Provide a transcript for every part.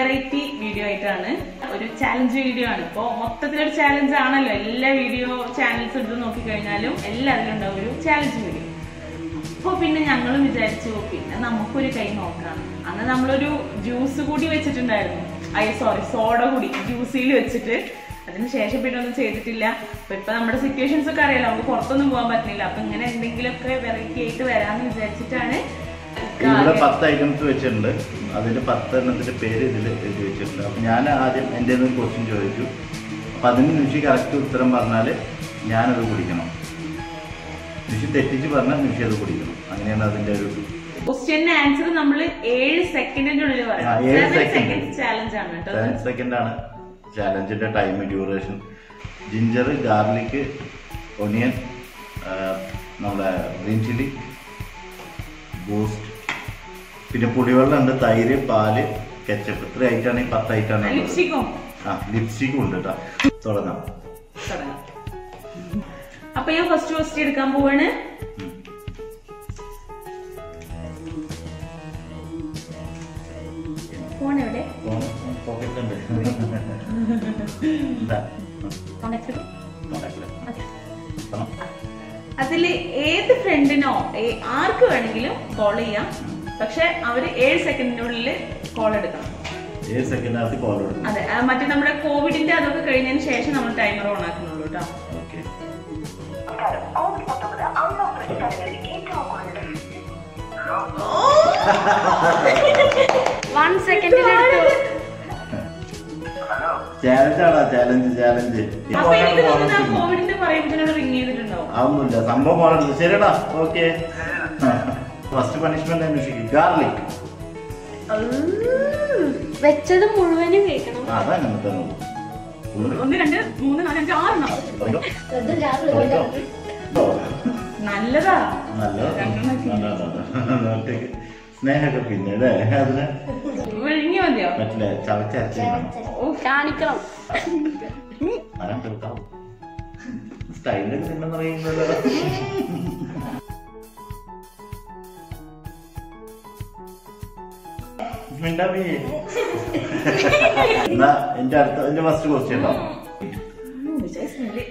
Variety video ആയിട്ടാണ് ഒരു challenge video ആണ് ഇപ്പൊ മൊത്തത്തിലൊരു ചാലഞ്ച് ആണല്ലോ എല്ലാ വീഡിയോ ചാനൽസ് എടുത്ത് നോക്കിക്കഴിഞ്ഞാലും എല്ലാത്തിലും ഉണ്ടാവും ഒരു ചാലഞ്ച് വീഡിയോ അപ്പൊ പിന്നെ ഞങ്ങളും വിചാരിച്ചു പിന്നെ നമുക്കൊരു കൈ നോക്കാം അന്ന് നമ്മളൊരു ജ്യൂസ് കൂടി വെച്ചിട്ടുണ്ടായിരുന്നു അയ്യ സോറി സോഡ കൂടി ജ്യൂസിൽ വെച്ചിട്ട് അതിന് ശേഷം പിന്നെ ഒന്നും ചെയ്തിട്ടില്ല അപ്പൊ ഇപ്പൊ നമ്മുടെ സിറ്റുവേഷൻസ് ഒക്കെ അറിയാലോ നമുക്ക് പുറത്തൊന്നും പോകാൻ പറ്റുന്നില്ല അപ്പൊ ഇങ്ങനെ എന്തെങ്കിലുമൊക്കെ വെറൈറ്റി ആയിട്ട് വരാന്ന് വിചാരിച്ചിട്ടാണ് ഇവിടെ പത്ത് ഐറ്റംസ് വെച്ചിട്ടുണ്ട് അതിന്റെ പത്തെണ്ണത്തിന്റെ പേര് ഇതിൽ എഴുതി വെച്ചിട്ടുണ്ട് അപ്പൊ ഞാൻ ആദ്യം എൻ്റെ ഒരു ക്വസ്റ്റ്യൻ ചോദിച്ചു അപ്പൊ അതിന് നിമിഷം കറക്റ്റ് ഉത്തരം പറഞ്ഞാൽ ഞാനത് കുടിക്കണം നിമിഷം തെറ്റിച്ച് പറഞ്ഞാൽ നിമിഷം അത് കുടിക്കണം അങ്ങനെയാണ് അതിന്റെ ഒരു ക്വസ്റ്റ്യന് ആൻസർ നമ്മൾ ഏഴ് സെക്കൻഡിന്റെ ഉള്ളിൽ ആ, പറയാം ഏഴ് സെവൻ second. സെക്കൻഡ് ചാലഞ്ച് ആണ് കേട്ടോ ടെൻ സെക്കൻഡ് ആണ് ചാലഞ്ചിന്റെ time duration ginger garlic onion നമ്മുടെ ഗ്രീൻ ചില്ലി ബൂസ്റ്റ് പിന്നെ പുളിവെള്ളം ഉണ്ട് തൈര് പാല് കെച്ചപ്പ് ഇത്ര ഐറ്റാണ് ഈ പത്ത് ഐറ്റാണ് ഉള്ളത്. ലിപ്സ്റ്റിക്കും ആ ലിപ്സ്റ്റിക്കും ഉണ്ട് കേട്ടോ തുടങ്ങാം തുടങ്ങാം അപ്പൊ ഞാൻ ഫസ്റ്റ് ക്വസ്റ്റ്യൻ എടുക്കാൻ പോവാണ് ഉം. ഫോൺ എവിടെ ഫോൺ പോക്കറ്റിലുണ്ട് എന്താ കോണ്ടാക്ട് കോണ്ടാക്റ്റില്. ആ. അതില് ഏത് ഫ്രണ്ടിനോ ആർക്ക് വേണമെങ്കിലും കോൾ ചെയ്യാം പക്ഷെ അവര് ഏഴ് സെക്കൻഡിനുള്ളിൽ കോൾ എടുക്കണം ഏഴ് സെക്കൻഡിനകത്ത് കോൾ കൊടുക്കും അതെ ആ, മറ്റേ നമ്മുടെ കോവിഡിന്റെ അതൊക്കെ കഴിഞ്ഞതിന് ശേഷം നമ്മൾ ടൈമർ ഓൺ ആക്കുന്നുള്ളൂ കേട്ടോ ഓക്കെ വൺ സെക്കൻഡിലെടുത്തു ചാലഞ്ച് ആണോ ചാലഞ്ച് ചാലഞ്ച് അപ്പൊ എനിക്ക് തോന്നുന്നു ആ കോവിഡിന്റെ പറയുമ്പോൾ റിങ് ചെയ്തിട്ടുണ്ടാവും അതൊന്നുമില്ല സംഭവം പോകണത് ശരിടാ ഓക്കെ ഫസ്റ്റ് പണിഷ്മെന്റ് അന്വേഷിക്കും ഗാർലിക് വെച്ചത് മുഴുവനും കഴിക്കണം അതങ്ങനെ തന്നെ ഉള്ളൂ. ഉള്ളി. ഒന്ന് രണ്ട് മൂന്ന് നാല് അഞ്ച് ആറെണ്ണം തുടങ്ങിക്കോ. തുടങ്ങിക്കോ. ഓ, നല്ലതാ നല്ലത്. രണ്ടെണ്ണം ഒക്കെ നല്ലതാ, നല്ലതാ. ഒറ്റയ്ക്ക് സ്നേഹമൊക്കെ പിന്നെ അല്ലേ അതിന് വിഴുങ്ങി മതിയോ പറ്റില്ല ചവച്ചരച്ച് കാണിക്കണം മരം തീർക്കാം സ്റ്റൈലൊക്കെ തിന്നെന്ന് പറയുന്നത് മിണ്ടാവേ. എന്നാ എന്റെ അടുത്ത എന്റെ ഫസ്റ്റ് ക്വസ്റ്റ്യൻ ഉണ്ടാവും ഉം, വിജയ് സ്മെല്ല്.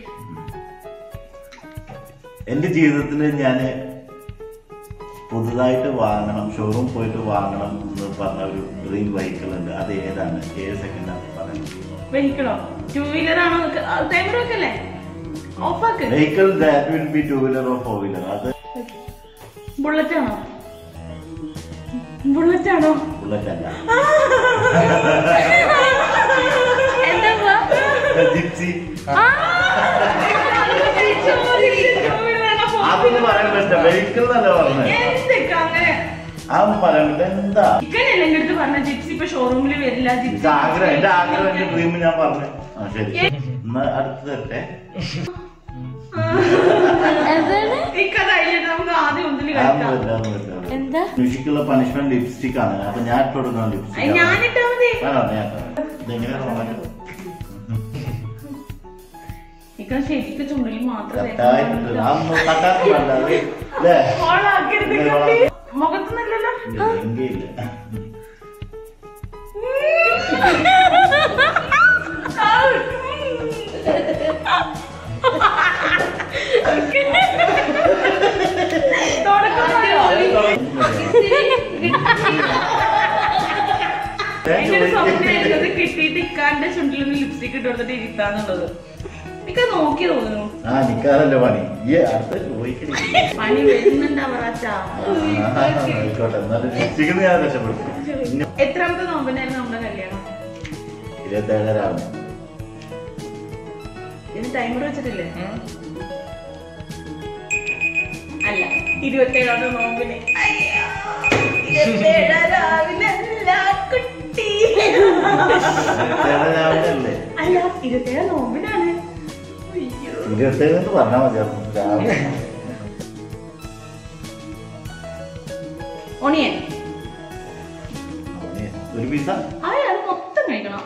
എന്റെ ജീവിതത്തിൽ ഞാൻ പുതുതായിട്ട് വാങ്ങണം ഷോറൂം പോയിട്ട് വാങ്ങണം എന്ന് പറഞ്ഞ ഒരു ഡ്രീം വെഹിക്കിൾ ഉണ്ട് അത് ഏതാണ് ഏഴ് സെക്കൻഡാണ് പറയുന്നത് വെഹിക്കിളോ ടൂ വീലർ ആണോ ടൈമർ വെക്കല്ലേ ഓഫാക്ക് vehicle that will be two wheeler or four wheeler അത് ബുള്ളറ്റ് ആണോ ബുള്ളറ്റ് ആണോ ബുള്ളറ്റ് അല്ല എന്താ ജിപ്സി അതൊന്നും പറയാൻ പറ്റില്ല വെഹിക്കിൾ എന്നല്ല പറഞ്ഞത് എന്തൊക്കെ അങ്ങനെ അതൊന്നും പറയാൻ പറ്റില്ല എന്താ ഇക്കനല്ലേ എന്റെ അടുത്ത് പറഞ്ഞ ജിപ്സി ഇപ്പൊ ഷോറൂമിൽ വരില്ല ഇത് ജിപ്സി ആഗ്രഹം എന്റെ ആഗ്രഹം എന്റെ ഡ്രീം ഞാൻ പറഞ്ഞു ആ ശരി എന്നാ അടുത്ത് തരട്ടെ എന്താണ് ഇക്ക കഴിഞ്ഞിട്ട് നമുക്ക് ആദ്യം ഒന്നില് കളിക്കാം അതൊന്നുമില്ല, ഒന്നുമില്ല, ഒന്നുമില്ല. എന്താ മ്യൂസിക്കുള്ള പണിഷ്മെന്റ് ലിപ്സ്റ്റിക് ആണ് അപ്പൊ ഞാൻ ഇട്ട് കൊടുക്കുന്ന അത് ലിപ്സ്റ്റിക് ഞാനിട്ടാ മതി ഇതെങ്ങനെയാണ് റൊമാൻറ്റിക്? ഇക്ക ശരിക്കും ചുണ്ടിൽ മാത്രം കറക്റ്റായിട്ട് ഇട്ട് അതൊന്നും തട്ടാനും വേണ്ട, അത് ഇല്ലേ? ഓളാക്കരുത് ഇങ്ങനെ കുട്ടി. ഓളാ- മുഖത്തൊന്നുമില്ലല്ലോ ഇല്ല, എങ്കേയില്ല. ഞാൻ എന്റെ ഒരു സ്വപ്നമായിരുന്നു ചോദിക്കുന്നത് ഇത് കിട്ടിയിട്ട് ഇക്കാന്റെ ചുണ്ടിൽ നിന്ന് ലിപ്സ്റ്റിക് ഇട്ട് കൊടുത്തിട്ട് ഇരുത്താന്നുള്ളത് ഇക്ക നോക്കി തോന്നുന്നു ആ നിക്കാറല്ലേ പണി ഈ അടുത്ത ചോദിക്കണേ പണി വരുന്നുണ്ടാവറാച്ചാ ആയിക്കോട്ടെ എന്നാലും ലിപ്സ്റ്റിക്കിൽ ഞാൻ രക്ഷപ്പെടും ഇനി എത്രാമത്തെ നോമ്പനായിരുന്നു നമ്മുടെ കല്യാണം ഇരുപത്തേഴര ആവും ഇതിന് ടൈമർ വെച്ചിട്ടില്ലേ അല്ല ഇരുപത്തേഴാമത്തെ നോമ്പിന് അയ്യോ, ഇരുപത്തേഴാം രാവിലെ അല്ല, കുട്ടി ഇരുപത്തേഴര ആവുന്നല്ലേ അല്ല ഇരുപത്തേഴാം നോമ്പിനാണ് അയ്യോ ഇരുപത്തേഴ് എന്ന് പറഞ്ഞാൽ മതിയായിരുന്നു രാവിലെ ഓണിയൻ ഒരു പീസ ആയ അത് മൊത്തം കഴിക്കണം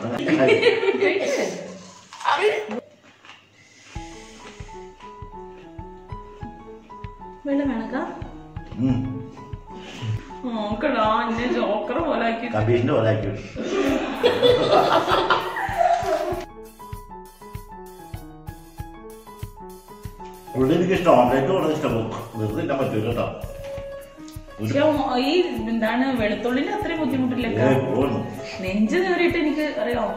വെള്ളം വേണക്ക നോക്കടാ എന്നെ ജോക്കർ പോലെ ആക്കി കബീഷിന്റെ പോലെ ആക്കി വിട്ടു. ഇവിടെ എനിക്ക് ഇഷ്ടം ഓംലേറ്റ് വളരെ ഇഷ്ടപ്പെടും വെറുതെ തിന്നാൻ പറ്റൂല കേട്ടോ പക്ഷെ ഈ എന്താണ് വെളുത്തുള്ളിന്റെ അത്രയും ബുദ്ധിമുട്ടില്ല ഏയ്, പോന്നു. നെഞ്ച് കയറിയിട്ട് എനിക്ക് അറിയോ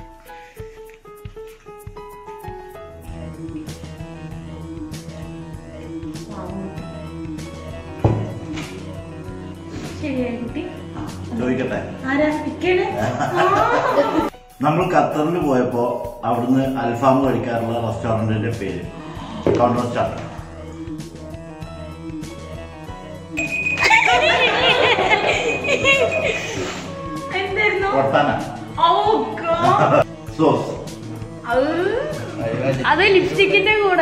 ശരിയായി കുട്ടി ചോദിക്കട്ടെ ആരാ ഇക്കേണ് നമ്മൾ ഖത്തറിൽ പോയപ്പോ അവിടുന്ന് അൽഫാം കഴിക്കാറുള്ള റെസ്റ്റോറന്റിന്റെ പേര് കൗണ്ടർ സ്റ്റാർട്ട് എന്തായിരുന്നു ഒട്ടാന ഓ ഗോഡ് സോസ് അത് ലിപ്സ്റ്റിക്കിന്റെ കൂടെ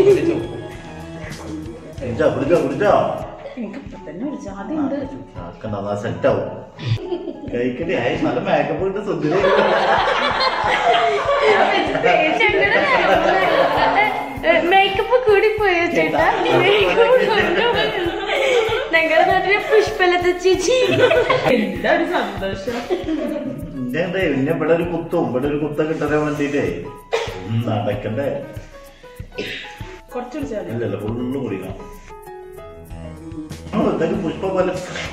കുടിച്ചോ കുടിച്ചോ കുടിച്ചോ എനിക്ക് ഇപ്പൊ തന്നെ ഒരു ജാതി ഉണ്ട് ആക്കണ്ട സെറ്റ് ആവും കഴിക്കണേ ആയി നല്ല മേക്കപ്പ് ഇട്ട് സുന്ദരി മേക്കപ്പ് കൂടി പോയോ ചേട്ടാ ഞങ്ങളുടെ നാട്ടിലെ പുഷ്പലത ചേച്ചി എന്താ ഒരു സന്തോഷം ഇന്നെ എന്താ ഇന്നെ ഇവിടെ ഒരു കുത്തും ഇവിടെ ഒരു കുത്ത കിട്ടാൻ വേണ്ടിട്ടേ നടക്കണ്ടേ കുറച്ച് വിളിച്ചാൽ ഇല്ലല്ല ഫുള്ള് കുടിക്കണം ആ, ഇതൊക്കെ പുഷ്പ പോലെ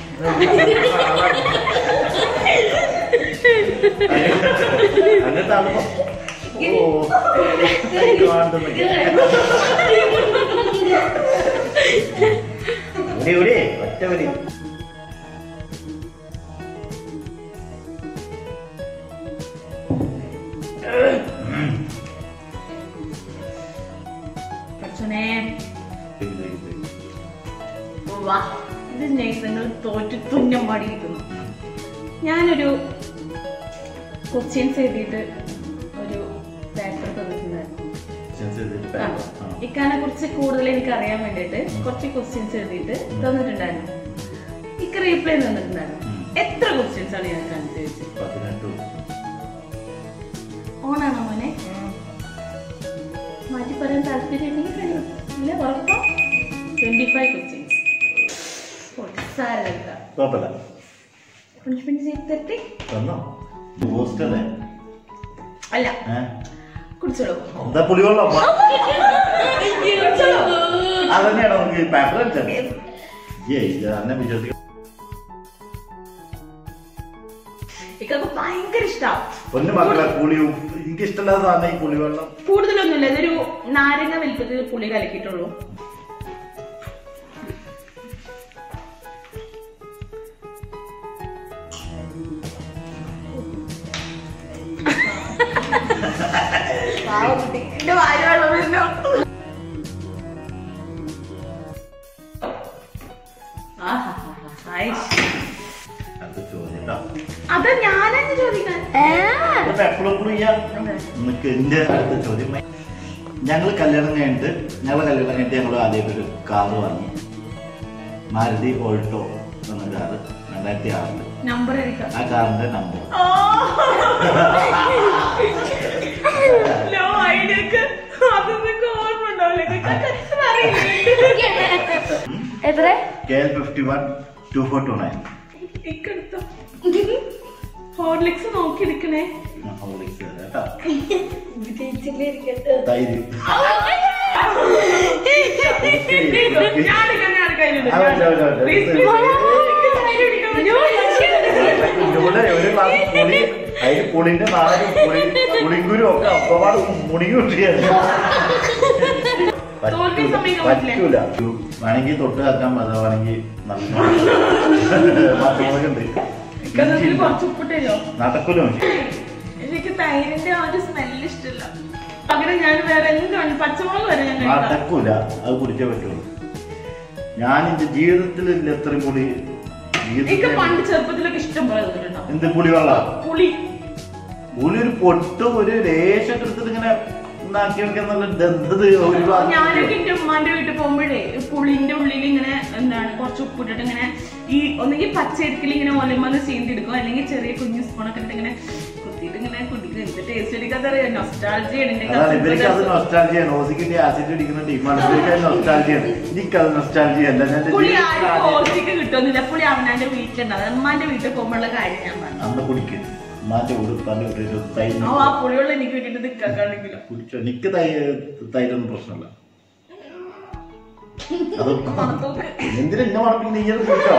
അങ്ങനെ തണുപ്പം ഓ കാണുന്നൊക്കെ ഇവിടെ ഇവിടെ ഒറ്റ വരി കുറച്ചനെ വാ ഇത് നിങ്ങൾ തോറ്റ് തുന്നം പാടിയിരിക്കുന്നു ഞാനൊരു ക്വസ്റ്റ്യൻസ് എഴുതിയിട്ട് ഒരു പേപ്പർ തന്നിട്ടുണ്ടായിരുന്നു ആ. ഇക്കാനെ കുറിച്ച് കൂടുതൽ എനിക്ക് അറിയാൻ വേണ്ടിയിട്ട് കുറച്ച് ക്വസ്റ്റ്യൻസ് എഴുതിയിട്ട് തന്നിട്ടുണ്ടായിരുന്നു ഇക്ക റീപ്ലൈ തന്നിട്ടുണ്ടായിരുന്നു ഉം. എത്ര ക്വസ്റ്റ്യൻസ് ആണ് ഞാൻ ചോദിച്ചത് പതിനെട്ട് ഓണാണോ മോനെ മാറ്റി പറയാൻ താല്പര്യം ഉണ്ടെങ്കിൽ പറയൂ. ഇല്ല ഉറപ്പാ ട്വന്റി ഫൈവ് ക്വസ്റ്റ്യൻസ് സാരമില്ല കുഴപ്പമില്ല പണിഷ്മെന്റ് ചെയ്തിട്ട് തന്നോ ബൂസ്റ്റ് അല്ലേ അല്ല ഏഹ് കുടിച്ചോളൂ എന്താ പുളിവെള്ളം കുടിച്ചോളൂ അതന്നെയാണ് നമുക്ക് പേപ്പർ അടിച്ചത് ഏയ് ഇത് അന്നെ വിശ്വസിക്കാം ഇക്കൊക്കെ ഭയങ്കര ഇഷ്ടമാണ് പൊന്നു മക്കളെ പുളി എനിക്ക് ഇഷ്ടമില്ലാത്ത സാധനം ഈ പുളിവെള്ളം കൂടുതലൊന്നുമില്ല ഇതൊരു നാരങ്ങ വലിപ്പത്തിൽ പുളി കലക്കിയിട്ടുള്ളൂ പാവം കുട്ടി. എന്റെ വായ വെള്ളം വരുന്നു. ആഹാഹാഹാ. ഐഷ്. അത് ചോദിച്ചാ അത് ഞാനെന്ന് ചോദിക്കാൻ എപ്പോഴും എപ്പോഴും ചെയ്യാം നിനക്ക് എന്റെ അടുത്ത ചോദ്യം ഞങ്ങൾ കല്യാണം കഴിഞ്ഞിട്ട് ഞങ്ങൾ കല്യാണം കഴിഞ്ഞിട്ട് ഞങ്ങൾ ആദ്യമായിട്ട് ഒരു കാറ് വാങ്ങി മാരുതി ഓൾട്ടോ എന്ന കാറ് രണ്ടായിരത്തി ആറില് നമ്പർ എടുക്കാം ആ കാറിന്റെ നമ്പർ ലോ ഐഡിയക്ക് അതൊന്നും ഓർമ്മ ഉണ്ടാവില്ല എത്ര K L fifty one two four two nine ഇക്കെടുത്തോ ഹോർലിക്സ് നോക്കി എടുക്കണേ കേട്ടോ തൈര് ഞാൻ എടുക്കാം, ഞാൻ എടുക്കാം, ഇതിലുണ്ട്. ആ, വേണ്ട, വേണ്ട, വേണ്ട. Please, please. ഇവിടെ ഒരു ഗ്ലാസ് പുളി അതിന് പുളിന്റെ നാലും പുളി പുളിങ്കുരും ഒക്കെ ഒക്കെപാട് മുണിങ്ങി കിട്ടിയാണ് തോൽവി സമ്മതിക്കാൻ പറ്റില്ല. പറ്റൂല വേണമെങ്കിൽ തൊട്ട് കാക്കാൻ പറ്റാ വേണമെങ്കിൽ നല്ല മക്കളൊക്കെ ഇക്കതിൽ കുറച്ച് ഉപ്പിട്ട് തരുമോ നടക്കൂലോ എനിക്ക് തൈരിന്റെ ആ ഒരു സ്മെല്ല് ഇഷ്ടമില്ല പകരം ഞാൻ വേറെ എന്താണ് പച്ചമുളക് വരെ ഞാൻ കഴിക്കാം നടക്കൂല അത് കുടിച്ചേ പറ്റുള്ളൂ ഞാൻ എന്റെ ജീവിതത്തിൽ ഇല്ല എത്രയും പുളി എനിക്ക് ജീവിതത്തിൽ പണ്ട് ചെറുപ്പത്തിലൊക്കെ ഇഷ്ടം പോലെ തോന്നിട്ടുണ്ടോ എന്ത് പുളിവെള്ളം പുളി പുളി ഒരു പൊട്ടും ഒരു രേഷൊക്കെ എടുത്തിട്ട് ഇങ്ങനെ ഉണ്ടാക്കി വെക്കാന്നുള്ള ദന്തത് ഒരു ഭാഗത്ത് ഞാനൊക്കെ എന്റെ ഉമ്മാന്റെ വീട്ടിൽ പോകുമ്പോഴേ പുളിന്റെ ഉള്ളിൽ ഇങ്ങനെ എന്താണ് കുറച്ച് ഉപ്പിട്ടിട്ട് ഇങ്ങനെ ഈ ഒന്നെങ്കിൽ പച്ചരിക്കൽ ഇങ്ങനെ ഒലമന്ന് ചീന്തി എടുക്കും അല്ലെങ്കിൽ ചെറിയ കുഞ്ഞു സ്പൂണൊക്കെ ഇട്ട് ഇങ്ങനെ കുത്തി നിർത്തിയിട്ട് ഇങ്ങനെ കുടിക്കും എന്ത് ടേസ്റ്റ് അടിക്കാത്തറിയാം നൊസ്റ്റാൾജിയാണ് എന്റെ അതാണ് ഇവർക്ക് അത് കസിൻ നൊസ്റ്റാൾജിയാണ് ഓസിക്കിന്റെ ആസിഡ് അടിക്കുന്ന ടീമാണ് ഇവർക്ക് അത് നൊസ്റ്റാൾജിയാണ് എനിക്കത് നൊസ്റ്റാൾജി അല്ല ഞാൻ എന്റെ പുളി ജീവിതത്തിൽ ആരും ആദ്യം- ഓർച്ചിക്ക് കിട്ടുന്നില്ല പുളി അവനാന്റെ വീട്ടിലുണ്ടാവും അമ്മാന്റെ വീട്ടിൽ പോകുമ്പോഴുള്ള കാര്യം ഞാൻ പറഞ്ഞു അന്ന് കുടിക്കും ഉമ്മാന്റെ ഉടുപ്പാന്റെ ഒരു തൈ ആ ആ പുളിയുള്ള എനിക്ക് വേണ്ടിട്ട് നിക്കാക്കാണെങ്കിലും കുടിച്ചോ എനിക്ക് തൈ തൈരൊന്നും പ്രശ്നമില്ല അത് എന്തിനാ എന്നെ മണപ്പിക്കുന്ന നീ അത് കുടിച്ചോ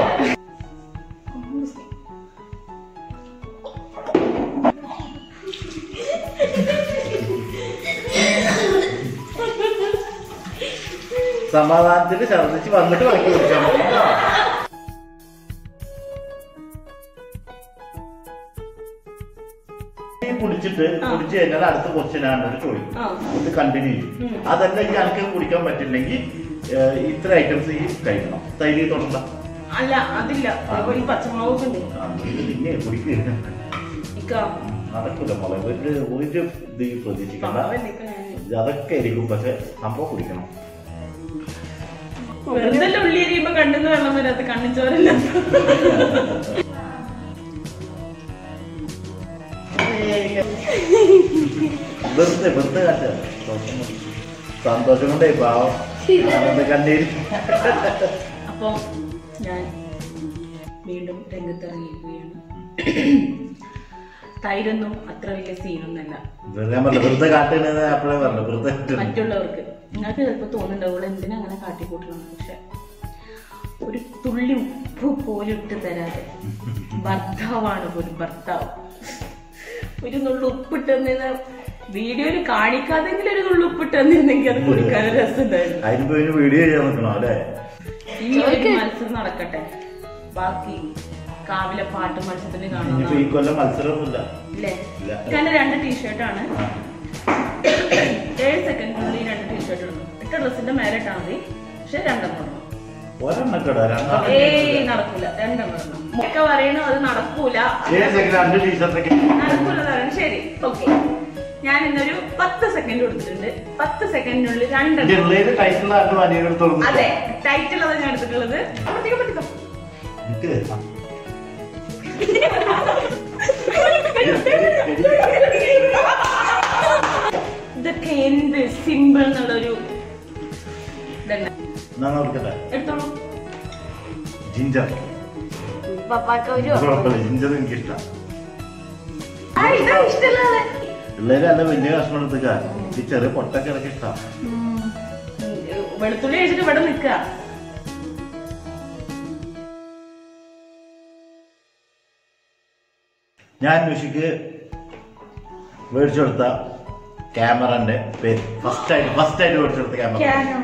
സമാധാനത്തിൽ ഛർദ്ദിച്ച് വന്നിട്ട് ബാക്കി കുടിച്ചാൽ മതി കേട്ടോ. ഈ കുടിച്ചിട്ട് കുടിച്ച് കഴിഞ്ഞാൽ അടുത്ത ക്വസ്റ്റ്യൻ ആണ് ചോദിക്കും ആ ഇത് കണ്ടിന്യൂ ചെയ്യും അതല്ലെങ്കിൽ എനിക്ക് കുടിക്കാൻ പറ്റില്ലെങ്കിൽ ഏഹ്, ഇത്ര ഐറ്റംസ് ഈ കഴിക്കണം തൈര് തൊടണ്ട അല്ല അതില്ല ഇപ്പൊ ഈ പച്ചമുളകൊക്കെ ഉണ്ട് ആ, ഇത് പിന്നെ കുടിക്കുക ഇക്ക നടക്കില്ല മോളെ ഒരു ഒരു ഇത് ഈ പ്രതീക്ഷിക്കണ്ട പാവല്ലേ ഇക്ക ഞാന്. ഇത് അതൊക്കെ ആയിരിക്കും പക്ഷെ സംഭവം കുടിക്കണം വെറുതെ ഉള്ളി എരിയുമ്പോ കണ്ണിന്ന് വെള്ളം വരാത്ത കണ്ണിച്ചോരല്ല വെറുതെ വെറുതെ കാട്ടുക സന്തോഷം കൊണ്ടേ പാവം ആനന്ദ കണ്ണീര് അപ്പൊ ഞാൻ വീണ്ടും രംഗത്തിറങ്ങിയിരിക്കുകയാണ് തൈരൊന്നും അത്ര വലിയ സീനൊന്നല്ല വെറുതെ ഞാൻ പറഞ്ഞില്ല, വെറുതെ കാട്ടുന്നത് അപ്പോഴേ പറഞ്ഞു വെറുതെ കാട്ടുന്നത്. മറ്റുള്ളവർക്ക് നിങ്ങൾക്ക് ചിലപ്പോൾ തോന്നുന്നുണ്ടാവും എന്തിനാ അങ്ങനെ കാട്ടിക്കൂട്ടണം പക്ഷെ ഒരു തുള്ളി ഉപ്പ് പോലും ഇട്ട് തരാതെ ഭർത്താവാണ് പോലും ഭർത്താവ് ഒരു നുള്ളു ഉപ്പിട്ട് തന്നിരുന്ന വീഡിയോയിൽ കാണിക്കാതെങ്കിലും ഒരു നുള്ളു ഉപ്പിട്ട് തന്നിരുന്നെങ്കിൽ അത് കുടിക്കാൻ ഒരു രസം ഉണ്ടായിരുന്നു അതിനിപ്പോ ഒരു വീഡിയോ ചെയ്യാൻ നിൽക്കണോ അല്ലേ ഈ ഒരു മത്സരം നടക്കട്ടെ ബാക്കി കാവിലെ പാട്ട് മത്സരത്തിന് ഇനിയിപ്പോ ഈ കാണുന്ന കൊല്ലം മത്സരമൊന്നുമില്ല ഇല്ലേ ഇല്ല. ഇക്കാന്റെ രണ്ട് ടീഷർട്ടാണ് ഏഴ് സെക്കൻഡിനുള്ളിൽ രണ്ട് ടീഷർട്ട് ഇടുന്നു ഇട്ട ഡ്രസ്സിന്റെ മേലെ ഇട്ടാൽ മതി പക്ഷെ രണ്ടെണ്ണം ഇടണം ഒരെണ്ണക്കട രണ്ടാം ഏയ് നടക്കൂല രണ്ടെണ്ണം ഇടണം ഒക്കെ പറയണു അത് നടക്കൂല ഏഴ് സെക്കൻഡ് രണ്ട് ടീഷർട്ടൊക്കെ നടക്കൂല പറയണു ശരി ഓക്കെ ഞാൻ ഇന്നൊരു പത്ത് സെക്കൻഡ് കൊടുത്തിട്ടുണ്ട് പത്ത് സെക്കൻഡിനുള്ളിൽ രണ്ടെണ്ണം ജില്ലയില് ടൈറ്റിലുള്ള രണ്ട് വനികൾ തുറന്നു അതെ ടൈറ്റിൽ അതാണ് ഞാൻ എടുത്തിട്ടുള്ളത് അപ്പത്തേക്ക് പറ്റിക്കോ എനിക്ക് ഇതൊക്കെ എന്ത് സിമ്പിൾ എന്നുള്ളൊരു ഇതന്നെ എന്നാ നോക്കട്ടെ എടുത്തോളൂ ജിഞ്ചർ പപ്പാക്ക് ഒരു കുഴപ്പമില്ല ജിഞ്ചർ എനിക്ക് ഇഷ്ടം ആ ഇതാ ഇഷ്ടമുള്ള ആള് പിള്ളേര് നല്ല വലിയ കഷ്ണം എടുത്തുക ഈ ചെറിയ പൊട്ടൊക്കെ ഇടയ്ക്ക് ഇഷ്ടം ഉം. വെളുത്തുള്ളി കഴിച്ചിട്ട് ഇവിടെ നിക്ക ഞാൻ ഋഷിക്ക് മേടിച്ചു കൊടുത്ത ക്യാമറന്റെ പേര് ഫസ്റ്റ് ആയിട്ട് ഫസ്റ്റ് ആയിട്ട് മേടിച്ചു കൊടുത്ത ക്യാമറ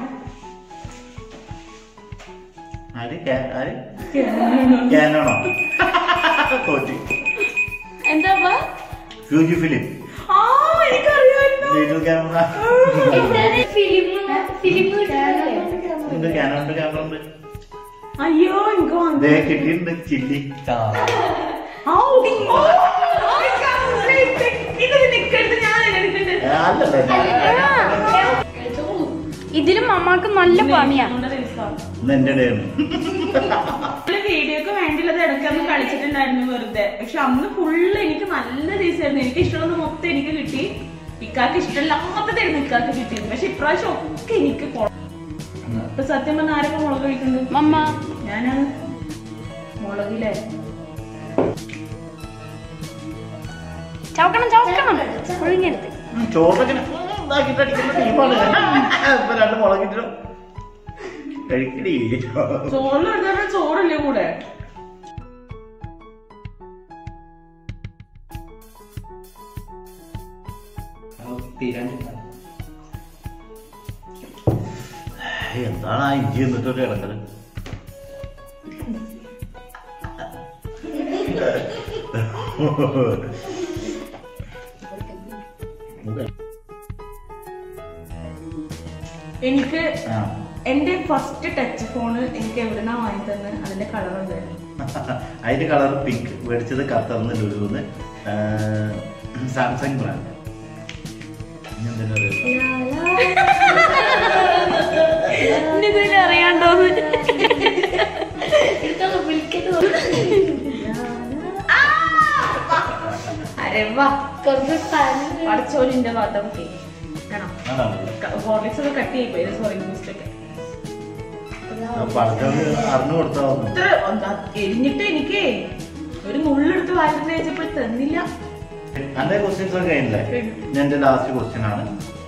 ആര് ക്യാ- ആര് ക്യാനാണോ തോറ്റി എന്താ ഫ്യൂജി ഫിലിം ആ എനിക്കറിയാമായിരുന്നു ഡിജിറ്റൽ ക്യാമറ എന്താണ് ഫിലിം ഫിലിം ഉണ്ട് ക്യാനോണ്ട് ക്യാമറ ഉണ്ട് അയ്യോ എനിക്ക് വന്നു ദേ കിട്ടിയിട്ടുണ്ട് ചില്ലി ആ, ഓ, ഇത് നിക്കരുത് ഞാൻ എടുക്കട്ടെ ഏ, അല്ലല്ല ഞാൻ- ഇതിലും അമ്മക്ക് നല്ല പണിയാ ഇന്ന് എന്റെ ഡേ ആണ് വീഡിയോക്ക് വേണ്ടിയുള്ളത് ഇടയ്ക്കൊന്ന് കളിച്ചിട്ടുണ്ടായിരുന്നു വെറുതെ പക്ഷെ അന്ന് ഫുള്ള് എനിക്ക് നല്ല ദിവസമായിരുന്നു എനിക്ക് ഇഷ്ടമുള്ളത് മൊത്തം എനിക്ക് കിട്ടി ഇക്കാക്ക് ഇഷ്ടമില്ലാത്തതായിരുന്നു ഇക്കാക്ക് കിട്ടിയത് പക്ഷെ ഇപ്രാവശ്യം ഒക്കെ എനിക്ക് കൊ- ഇപ്പൊ സത്യം പറഞ്ഞ ആരൊക്കെ മുളക് കഴിക്കുന്നത് മമ്മ ഞാനാണ് മുളകിലെ ചവക്കണം ചവക്കണം ഒഴിഞ്ഞെടുത്ത് ഉം, ചോറിനൊക്കെ ഇതാക്കിട്ട് അടിക്കുന്ന ടീമാണ് ഇപ്പൊ രണ്ട് മുളകിട്ടോ കഴിക്കടി ചോറിൽ എടുത്താൽ ചോറില്ലേ കൂടെ എന്താണ് ആ ഇഞ്ചി എന്നിട്ടൊരു ഇടക്കല് എനിക്ക് ആ. എന്റെ ഫസ്റ്റ് ടച്ച് ഫോൺ എനിക്ക് എവിടുന്നാ വാങ്ങി തന്നെ അതിന്റെ കളർ ഉണ്ടായിരുന്നു അതിന്റെ കളർ പിങ്ക് മേടിച്ചത് ഖത്തറിന്ന് ലുലുന്ന് സാംസങ് ബ്രാൻഡ് ഇതിൽ അറിയാണ്ടോന്ന് അരവാ കുറച്ച് പനി പടച്ചോലിന്റെ ഭാഗം കാണാം അതാണ് ഹോർലിക്സ് ഒക്കെ കട്ട് ചെയ്ത് പോയി സോറി ബൂസ്റ്റ് ഒക്കെ പഠിച്ചവന് അറിഞ്ഞു കൊടുത്താ മതി. ഇത്ര എന്താ എരിഞ്ഞിട്ട് എനിക്ക് ഒരു നുള്ളെടുത്ത് വാലിട്ട് വെച്ചപ്പോൾ തന്നില്ല എന്റെ ക്വസ്റ്റ്യൻസ് ഒക്കെ കഴിഞ്ഞില്ലേ ഞാൻ എന്റെ ലാസ്റ്റ് ക്വസ്റ്റ്യൻ ആണ്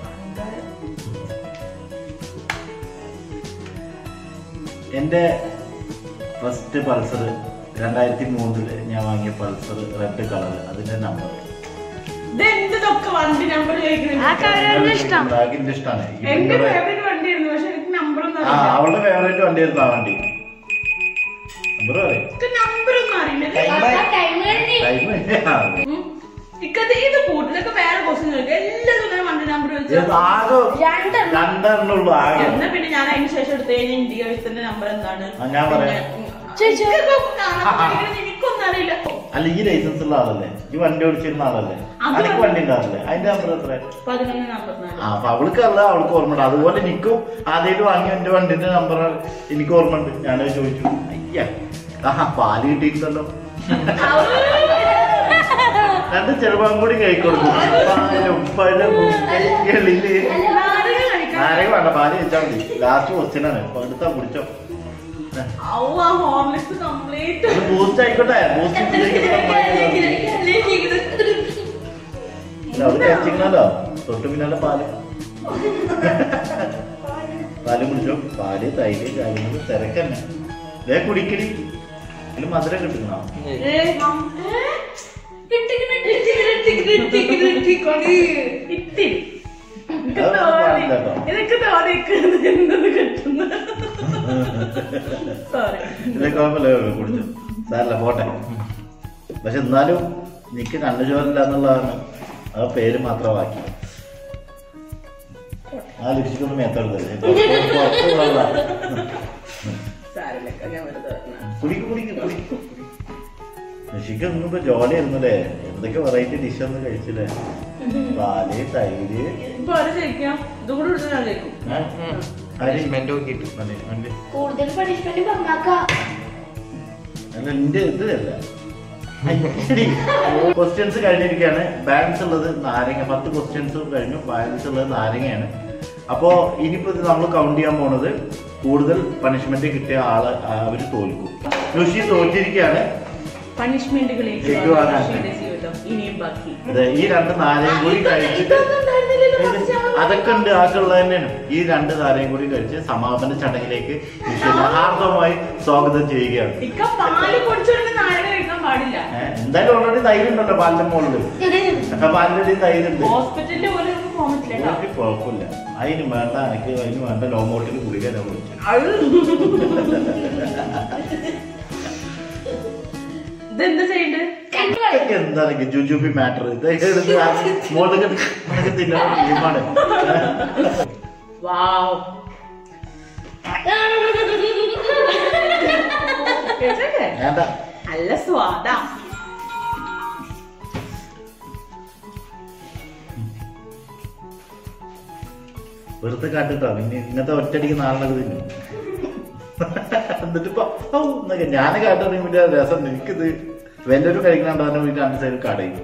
എന്റെ ഫസ്റ്റ് പൾസർ രണ്ടായിരത്തി മൂന്നില് ഞാൻ വാങ്ങിയ പൾസർ റെഡ് കളർ അതിന്റെ നമ്പർ ഇതെന്തൊക്കെ വണ്ടി നമ്പർ ആ കാര്യം ഇഷ്ടം ബ്ലാക്കിന്റെ ഇഷ്ടമാണ് എന്റെ ഫേവറേറ്റ് വണ്ടിയായിരുന്നു പക്ഷെ എനിക്ക് നമ്പർ ഒന്നും ആ അറിയില്ല അവളുടെ ഫേവറേറ്റ് വണ്ടിയായിരുന്നു ആ വണ്ടി നമ്പർ പറയും എനിക്ക് നമ്പർ ഒന്നും അറിയില്ല ടൈം കഴിഞ്ഞ് ടൈം ഉം. ഇക്കത് ഇത് കൂട്ടിലൊക്കെ വേറെ ക്വസ്റ്റ്യൻ ചോദിക്കും എല്ലാതും ഇങ്ങനെ വണ്ടി നമ്പർ വെച്ച് ആകെ രണ്ടെണ്ണം. രണ്ടെണ്ണുള്ളൂ ആകെ എന്നാ പിന്നെ ഞാൻ അതിന് ശേഷം എടുത്തു കഴിഞ്ഞാൽ ഇന്ത്യ എഴുത്തിന്റെ നമ്പർ എന്താണ് ആ, ഞാൻ പറയാം. ചോദിച്ചോ. ഇതൊക്കെ കാണാൻ പഠിക്കണമെന്ന് എനിക്കൊന്നും അറിയില്ല അല്ല ഈ ലൈസൻസ് ഉള്ള ആളല്ലേ ഈ വണ്ടി ഓടിച്ചിരുന്ന ആളല്ലേ അത് അനക്ക് വണ്ടി ഉണ്ടാവില്ലേ അതിന്റെ നമ്പർ എത്ര പതിനൊന്ന് നമ്പർ നാല് ആ അപ്പൊ അവൾക്ക് അല്ല അവൾക്ക് ഓർമ്മയുണ്ട് അതുപോലെ എനിക്കും ആദ്യമായിട്ട് വാങ്ങിയ എന്റെ വണ്ടിന്റെ നമ്പർ എനിക്ക് ഓർമ്മയുണ്ട് ഞാനത് ചോദിച്ചു അയ്യ ആ പാല് കിട്ടിയിട്ടുണ്ടല്ലോ രണ്ട് ചെറുപ്പം കൂടി കഴിക്കൊടുക്കും പാലും പഴം മുട്ടകളില് നാരങ്ങ കഴിക്കണം ആരെയും വേണ്ട പാല് കഴിച്ചാൽ മതി ലാസ്റ്റ് ക്വസ്റ്റ്യൻ ആണ് അപ്പൊ എടുത്താ കുടിച്ചോ ഔ ആ ഹോർലിക്സ് കംപ്ലീറ്റ് ബൂസ്റ്റ് ആയിക്കോട്ടെ ബൂസ്റ്റ് അവര് കഴിച്ചിരിക്കണല്ലോ തൊട്ട് പിന്നാലെ പാല് പാല് കുടിച്ചോ പാല് തൈര് കാര്യങ്ങൾ തിരക്കന്നെ വേ കുടിക്കടി അതിൽ മധുരം കിട്ടുന്നോ ഇത്തിരി അത് പാടില്ല കേട്ടോ. ഇതൊക്കെ തോന്നിക്കുന്നത് എന്തത് കിട്ടുന്നു സോറി ഇതൊക്കെ കുഴപ്പമില്ല കുടിച്ചു സാരല്ല പോട്ടെ പക്ഷെ എന്നാലും എനിക്ക് കണ്ണു ചോരില്ല എന്നുള്ളതാണ് ആ പേര് മാത്രം ബാക്കി ആ ലിപ്സ്റ്റിക് ഒന്നും മേത്തെടുത്തല്ലേ സാരില്ലക്ക ഞാൻ വെറുതെ പറഞ്ഞതാ. കുടിക്ക് കുടിക്ക് കുടിക്ക് ഋഷിക്ക് ഒന്നും ഇപ്പൊ ജോലിയായിരുന്നല്ലേ എന്തൊക്കെ വെറൈറ്റി ഡിഷ് ഒന്നും കഴിച്ചില്ലേ പാല് തൈര് ഇപ്പൊ ആര് കഴിക്കാം ഇതും കൂടെ എടുത്ത് ഞാൻ കഴിക്കും ഏ? അരി. പണിഷ്മെന്റ് നോക്കിയിട്ട് മതി, മതി. കൂടുതൽ പണിഷ്മെന്റ് പറഞ്ഞാക്കാം അല്ല എന്റെ ഇത് അല്ല ക്വസ്റ്റ്യൻസ് കഴിഞ്ഞിരിക്കുകയാണ് ബാലൻസ് ഉള്ളത് നാരങ്ങ പത്ത് ക്വസ്റ്റ്യൻസ് കഴിഞ്ഞു ബാലൻസ് ഉള്ളത് നാരങ്ങയാണ് അപ്പോ ഇനിയിപ്പോ ഇത് നമ്മൾ കൗണ്ട് ചെയ്യാൻ പോണത് കൂടുതൽ പണിഷ്മെന്റ് കിട്ടിയ ആള് അവര് തോൽക്കും ഋഷി തോറ്റിരിക്കുകയാണ് പണിഷ്മെന്റുകളിലേക്ക് ഏറ്റുവാങ്ങാൻ. ഋഷിയുടെ ജീവിതം ഇനിയും ബാക്കി ഇത് ഈ രണ്ട് നാരയും കൂടി കഴിച്ചിട്ട് ഇതൊന്നും ഉണ്ടായിരുന്നില്ലല്ലോ ഇത് കുറച്ച് ആള്. അതൊക്കെ ഉണ്ട് ആക്കുള്ളത് തന്നെയാണ് ഈ രണ്ട് നാരയും കൂടി കഴിച്ച് സമാപന ചടങ്ങിലേക്ക് ഋഷിനെ ഹാർദവമായി സ്വാഗതം ചെയ്യുകയാണ് ഇക്ക പാല് കുടിച്ചോണ്ട് നാരങ്ങ കഴിക്കാൻ പാടില്ല ഏ, എന്തായാലും ഓൾറെഡി തൈരുണ്ടല്ലോ പാലിന്റെ മുകളിൽ പാലിന്റെ തൈരുണ്ട് ഹോസ്പിറ്റലിൽ പോലും നമുക്ക് പോകാൻ പറ്റില്ല കേട്ടോ. എനിക്ക് കുഴപ്പമില്ല അതിന് വേണ്ട എനിക്ക് അതിന് വേണ്ട ലോമോട്ടിൽ ഗുളിക ഞാൻ വിളിച്ചു ഇതെന്താ ചെയ്യണ്ടേ ഇതൊക്കെ എന്താണ് എനിക്ക് ജുജുബി മാറ്റർ ഇത് എടുത്ത് ആ മുകളിൽ നിനക്ക് തിന്നാൻ ടീമാണ് വാവ് കേട്ടില്ലേ? വേണ്ട നല്ല സ്വാദാ വെറുതെ കാട്ടിട്ടോ പിന്നെ ഇന്നത്തെ ഒറ്റടിക്ക് നാളെ തിന്നു എന്നിട്ട് ഇപ്പൊ ഔ എന്നൊക്കെ ഞാൻ കാട്ടുകയാണെങ്കിൽ പിന്നെ രസം എനിക്കിത് വലിയൊരു കഴിക്കണുണ്ടോ അവന്റെ വീട്ടിൽ രണ്ട് സൈഡ് കടയും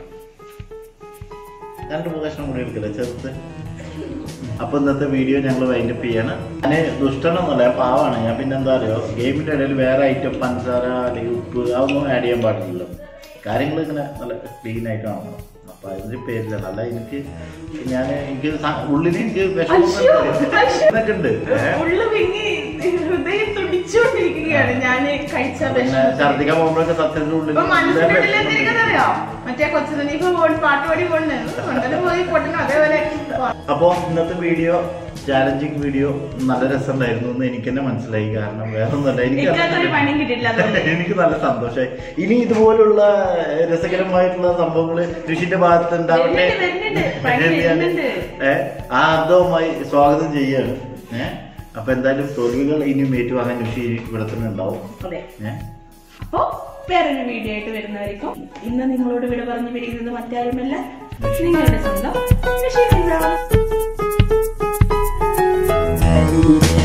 രണ്ട് മൂന്ന് കഷ്ണം കൂടി എടുക്കില്ല ചെറുത്ത് അപ്പൊ ഇന്നത്തെ വീഡിയോ ഞങ്ങൾ വൈൻഡപ്പ് ചെയ്യാണ് ഞാൻ ദുഷ്ടനൊന്നുമല്ല ഞാൻ പാവാണ് ഞാൻ പിന്നെ എന്താ അറിയോ ഗെയിമിന്റെ ഇടയിൽ വേറെ ഐറ്റം പഞ്ചസാര അല്ലെങ്കിൽ ഉപ്പ് അതൊന്നും ആഡ് ചെയ്യാൻ പാടില്ലല്ലോ കാര്യങ്ങൾ ഇങ്ങനെ നല്ല ക്ലീൻ ആയിട്ട് കാണണം അപ്പൊ അതിന്റെ പേരില്ല നല്ല എനിക്ക് ഞാൻ എനിക്ക് സ- ഉള്ളിൽ എനിക്ക് അശ്ശോ, അശ്ശോ. വിഷമൊക്കെ ഉണ്ട് ഏഹ് ഉള്ളു വിങ്ങി ഹൃദയം തുടിച്ചുകൊണ്ടിരിക്കുകയാണ് ഞാൻ കഴിച്ച പിന്നെ വിഷം ഛർദിക്കാൻ പോകുമ്പോഴൊക്കെ സത്യത്തിന്റെ ഉള്ളിൽ ഇപ്പൊ മനസ്സിന്റെ ഉള്ളിൽ എന്തിരിക്കുന്നറിയോ മറ്റേ കൊച്ചു ഇപ്പൊ പാട്ട് പാടി കൊണ്ട് കൊണ്ടത് പോയി പൊട്ടണം അതേപോലെ അപ്പോ ഇന്നത്തെ വീഡിയോ ചാലഞ്ചിങ് വീഡിയോ നല്ല രസമുണ്ടായിരുന്നു എന്ന് എനിക്ക് തന്നെ മനസ്സിലായി കാരണം വേറെ ഒന്നുമല്ല എനിക്കതൊരു എനിക്ക് പണിയും കിട്ടിയില്ല അതുകൊണ്ട് എനിക്ക് നല്ല സന്തോഷമായി ഇനി ഇതുപോലുള്ള രസകരമായിട്ടുള്ള സംഭവങ്ങൾ ഋഷിന്റെ ഭാഗത്ത് ഉണ്ടാവട്ടെ വരുന്നുണ്ട്, വരുന്നുണ്ട്. പണി എന്ന് ഞാൻ, വരുന്നുണ്ട്. ഏ, ആർദ്രവുമായി സ്വാഗതം ചെയ്യാണ് ഏഹ് അപ്പൊ എന്തായാലും തോൽവികൾ ഇനിയും ഏറ്റുവാങ്ങാൻ ഋഷി ഇവിടെ തന്നെ ഉണ്ടാവും അതെ ഏഹ് അപ്പോ വേറൊരു വീഡിയോ ആയിട്ട് വരുന്നതായിരിക്കും ഇന്ന് നിങ്ങളോട് വിട പറഞ്ഞു പിരിക്കുന്നത് മറ്റാരുമല്ല നിങ്ങളുടെ സ്വന്തം ഋഷി മിൻസാം.